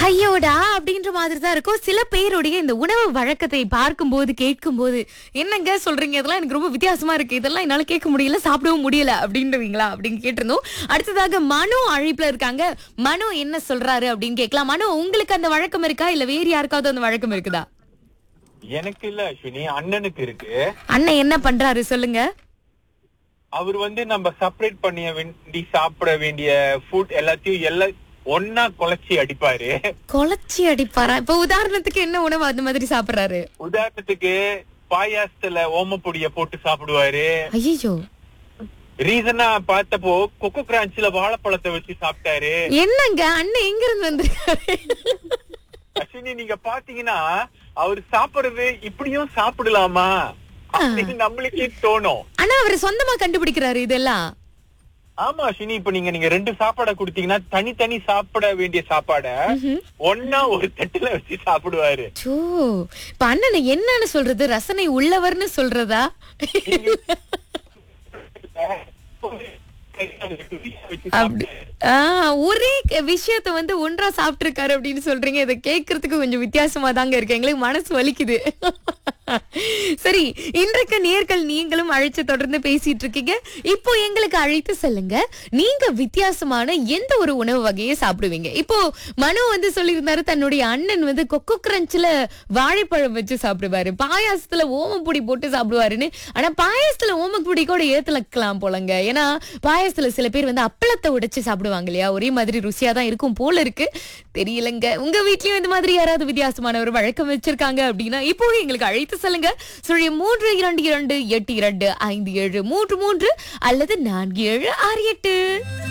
ஐயோடா அப்படின்ற மாதிரி தான் இருக்கும் சில பேருடைய இந்த உணவு வழக்கத்தை பார்க்கும்போது கேட்கும்போது என்னங்க சொல்றீங்க இதெல்லாம் எனக்கு ரொம்ப வித்தியாசமா இருக்கு இதெல்லாம் என்னால கேட்க முடியல சாப்பிடவும் முடியல அப்படின்றவீங்களா அப்படின்னு கேட்டிருந்தோம் அடுத்ததாக மனு அழைப்புல இருக்காங்க மனு என்ன சொல்றாரு அப்படின்னு கேட்கலாம் மனு உங்களுக்கு அந்த வழக்கம் இருக்கா இல்ல வேறு யாருக்காவது அந்த வழக்கம் இருக்குதா எனக்கு இல்ல அஸ்வினி அண்ணனுக்கு இருக்கு அண்ணன் என்ன பண்றாரு சொல்லுங்க அவர் வந்து நம்ம செப்பரேட் பண்ணிய வேண்டி சாப்பிட வேண்டிய ஃபுட் எல்லாத்தையும் எல்லாம் ஒன்னா குலைச்சி அடிப்பாரு கொலைச்சி அடிப்பாரா இப்ப உதாரணத்துக்கு என்ன உணவு அந்த மாதிரி சாப்பிடுறாரு உதாரணத்துக்கு பாயாசத்துல ஓமப்பொடிய போட்டு சாப்பிடுவாரு ஐயோ ரீசனா பார்த்தப்போ கொக்கோ கிரான்ச்ல வாழைப்பழத்தை வச்சு சாப்பிட்டாரு என்னங்க அண்ணன் எங்க இருந்து வந்திருக்காரு அஸ்வினி நீங்க பாத்தீங்கன்னா அவர் சாப்பிடுறது இப்படியும் சாப்பிடலாமா அப்படின்னு நம்மளுக்கே தோணும் ஆனா அவர் சொந்தமா கண்டுபிடிக்கிறாரு இதெல்லாம் ஆமா அஸ்வினி இப்ப நீங்க நீங்க ரெண்டு சாப்பாடை கொடுத்தீங்கன்னா தனித்தனி சாப்பிட வேண்டிய சாப்பாட ஒன்னா ஒரு தட்டுல வச்சு சாப்பிடுவாரு சோ இப்ப அண்ணனை என்னன்னு சொல்றது ரசனை உள்ளவர்னு சொல்றதா அப்படி ஆ, ஒரே க- விஷயத்த வந்து ஒன்றா சாப்பிட்டிருக்காரு அப்படின்னு சொல்றீங்க இதை கேட்கறதுக்கு கொஞ்சம் வித்தியாசமா தாங்க இருக்கு எங்களுக்கு மனசு வலிக்குது சரி இன்றைக்கு நேர்கள் நீங்களும் அழைச்சு தொடர்ந்து பேசிட்டு இருக்கீங்க இப்போ எங்களுக்கு அழைத்து சொல்லுங்க நீங்க வித்தியாசமான எந்த ஒரு உணவு வகையை சாப்பிடுவீங்க இப்போ மனு வந்து சொல்லியிருந்தாரு தன்னுடைய அண்ணன் வந்து கொக்கோ கிரஞ்சில வாழைப்பழம் வச்சு சாப்பிடுவாரு பாயாசத்துல ஓமப்பொடி போட்டு சாப்பிடுவாருன்னு ஆனா பாயாசத்துல ஓமப்பொடி கூட ஏத்தலக்கலாம் போலங்க ஏன்னா பாயாசத்துல சில பேர் வந்து அப்பளத்தை உடைச்சு சாப்பிடுவாங்க இல்லையா ஒரே மாதிரி ருசியா தான் இருக்கும் போல இருக்கு தெரியலங்க உங்க வீட்லயும் இந்த மாதிரி யாராவது வித்தியாசமான ஒரு வழக்கம் வச்சிருக்காங்க அப்படின்னா இப்போ எங்களுக்கு அழைத்து சொல்லுங்க சுழி மூன்று இரண்டு இரண்டு எட்டு இரண்டு ஐந்து ஏழு மூன்று மூன்று அல்லது நான்கு ஏழு ஆறு எட்டு